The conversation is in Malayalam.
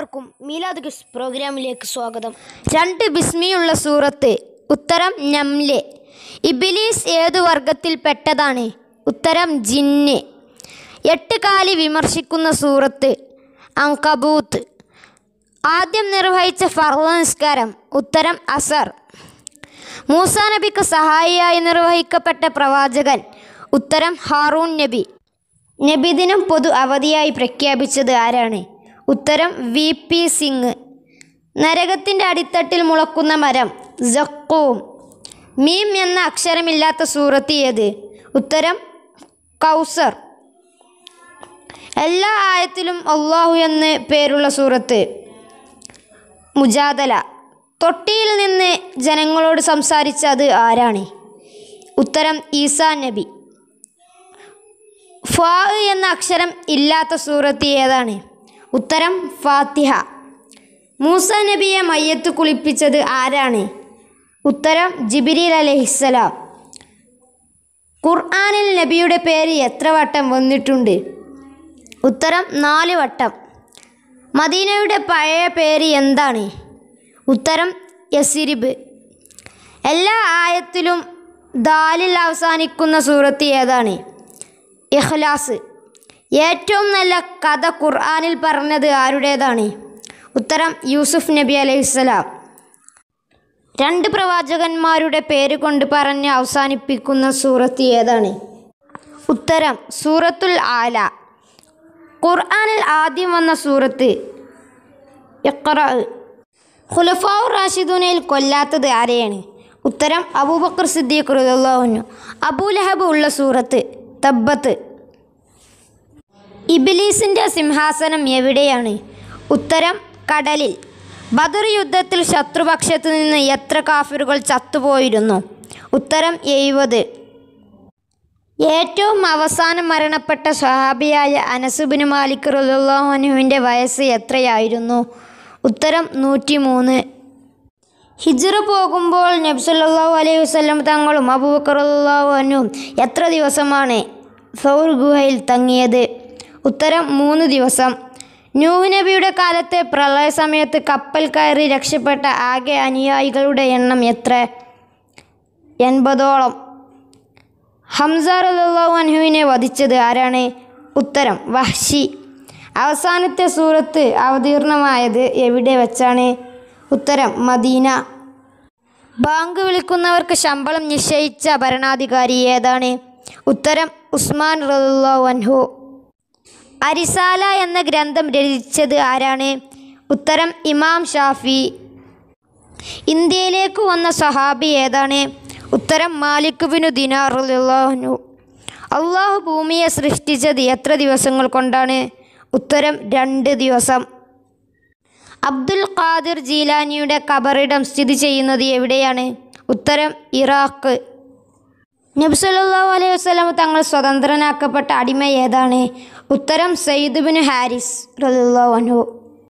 എല്ലാവർക്കും മീലാദ് ഗസ് പ്രോഗ്രാമിലേക്ക് സ്വാഗതം രണ്ട് ബിസ്മിയുള്ള സൂറത്ത് ഉത്തരം നംല് ഇബിലീസ് ഏതു വർഗത്തിൽപ്പെട്ടതാണ് ഉത്തരം ജിന്ന് എട്ട് കാലി വിമർശിക്കുന്ന സൂറത്ത് അങ്കബൂത്ത് ആദ്യം നിർവഹിച്ച ഫർള നിസ്കാരം ഉത്തരം അസർ മൂസ നബിക്ക് സഹായിയായി നിർവഹിക്കപ്പെട്ട പ്രവാചകൻ ഉത്തരം ഹാറൂൺ നബി നബിദിനം പൊതു അവധിയായി പ്രഖ്യാപിച്ചത് ആരാണ് ഉത്തരം വി പി സിംഗ് നരകത്തിൻ്റെ അടിത്തട്ടിൽ മുളക്കുന്ന മരം ജക്കൂം മീം എന്ന അക്ഷരമില്ലാത്ത സൂറത്ത് ഏത് ഉത്തരം കൗസർ എല്ലാ ആയത്തിലും അള്ളാഹു എന്ന് പേരുള്ള സൂറത്ത് മുജാദല തൊട്ടിയിൽ നിന്ന് ജനങ്ങളോട് സംസാരിച്ചത് ആരാണ് ഉത്തരം ഈസാ നബി ഫാ എന്ന അക്ഷരം ഇല്ലാത്ത സൂറത്ത് ഏതാണ് ഉത്തരം ഫാത്തിഹ മൂസ നബിയെ മയ്യത്ത് കുളിപ്പിച്ചത് ആരാണ് ഉത്തരം ജിബിരിൽ അലഹിസ്സലാം ഖുർആനിൽ നബിയുടെ പേര് എത്ര വട്ടം വന്നിട്ടുണ്ട് ഉത്തരം നാല് വട്ടം മദീനയുടെ പഴയ പേര് എന്താണ് ഉത്തരം യസിരിബ് എല്ലാ ആയത്തിലും ദാലിൽ അവസാനിക്കുന്ന സൂറത്ത് ഏതാണ് ഇഖ്ലാസ് ഏറ്റവും നല്ല കഥ ഖുർആനിൽ പറഞ്ഞത് ആരുടേതാണ് ഉത്തരം യൂസുഫ് നബി അലൈഹിസ്സലാം രണ്ട് പ്രവാചകന്മാരുടെ പേര് കൊണ്ട് പറഞ്ഞ് അവസാനിപ്പിക്കുന്ന സൂറത്ത് ഏതാണ് ഉത്തരം സൂറത്തുൽ ആല ഖുർആനിൽ ആദ്യം വന്ന സൂറത്ത് ഇഖ്റ ഖുലഫാഉർ റാഷിദൂനയിൽ കൊല്ലാത്തത് ആരെയാണ് ഉത്തരം അബൂബക്കർ സിദ്ദീഖ് റളിയല്ലാഹു അബൂലഹബ് ഉള്ള സൂറത്ത് തബ്ബത്ത് ഇബിലീസിൻ്റെ സിംഹാസനം എവിടെയാണ് ഉത്തരം കടലിൽ ബദർ യുദ്ധത്തിൽ ശത്രുപക്ഷത്തു നിന്ന് എത്ര കാഫിറുകൾ ചത്തുപോയിരുന്നു ഉത്തരം എഴുപത് ഏറ്റവും അവസാനം മരണപ്പെട്ട സ്വഹാബിയായ അനസുബിന് മാലിക് റലുല്ലാഹുനുവിൻ്റെ വയസ്സ് എത്രയായിരുന്നു ഉത്തരം നൂറ്റി മൂന്ന് ഹിജ്റ പോകുമ്പോൾ നബ്സല്ലാഹു അലൈഹി വസ്ലം തങ്ങളും അബൂബക്കർ അള്ളാഹുനും എത്ര ദിവസമാണ് സൗർ ഗുഹയിൽ തങ്ങിയത് ഉത്തരം മൂന്ന് ദിവസം നൂഹ് നബിയുടെ കാലത്തെ പ്രളയ സമയത്ത് കപ്പൽ കയറി രക്ഷപ്പെട്ട ആകെ അനുയായികളുടെ എണ്ണം എത്ര എൺപതോളം ഹംസാർ അള്ളാഹു അൻഹുവിനെ വധിച്ചത് ആരാണ് ഉത്തരം വഹ്ഷി അവസാനത്തെ സൂറത്ത് അവതീർണമായത് എവിടെ വെച്ചാണ് ഉത്തരം മദീന ബാങ്ക് വിളിക്കുന്നവർക്ക് ശമ്പളം നിശ്ചയിച്ച ഭരണാധികാരി ഏതാണ് ഉത്തരം ഉസ്മാൻ റളിയല്ലാഹു അൻഹു അരിസാല എന്ന ഗ്രന്ഥം രചിച്ചത് ആരാണ് ഉത്തരം ഇമാം ഷാഫി ഇന്ത്യയിലേക്ക് വന്ന സഹാബി ഏതാണ് ഉത്തരം മാലിക് ബിനു ദിനാർ റളിയല്ലാഹു അള്ളാഹു ഭൂമിയെ സൃഷ്ടിച്ചത് എത്ര ദിവസങ്ങൾ കൊണ്ടാണ് ഉത്തരം രണ്ട് ദിവസം അബ്ദുൽ ഖാദിർ ജീലാനിയുടെ കബറിടം സ്ഥിതി ചെയ്യുന്നത് എവിടെയാണ് ഉത്തരം ഇറാഖ് നബ്സല്ലാഹു അലൈഹി വസ്ലം തങ്ങൾ സ്വതന്ത്രനാക്കപ്പെട്ട അടിമ ഏതാണ് ഉത്തരം സയ്യിദ് ബിൻ ഹാരിസ് റളിയല്ലാഹു അൻഹു